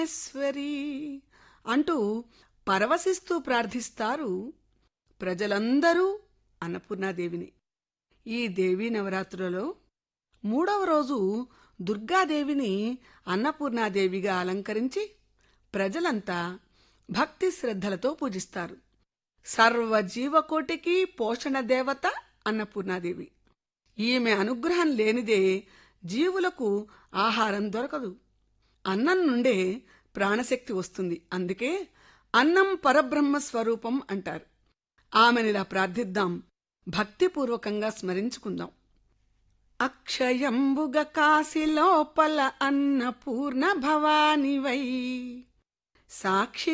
ఈశ్వరి అంటూ పరవశిస్తూ ప్రార్థిస్తారు ప్రజలందరూ అన్నపూర్ణాదేవిని ఈ దేవీ నవరాత్రులలో మూడవ రోజు దుర్గాదేవిని అన్నపూర్ణాదేవిగా అలంకరించి ప్రజలంతా భక్తి శ్రద్ధలతో పూజిస్తారు సర్వ జీవకోటికి పోషణ దేవత అన్నపూర్ణాదేవి ఈమె అనుగ్రహం లేనిదే జీవులకు ఆహారం దొరకదు అన్నం నుండే ప్రాణశక్తి వస్తుంది అందుకే అన్నం పరబ్రహ్మ స్వరూపం అంటారు ఆమెనిలా ప్రార్థిద్దాం భక్తిపూర్వకంగా స్మరించుకుందాం అక్షయంబుగ కాశి లోపల అన్నపూర్ణ భవానివై సాక్షి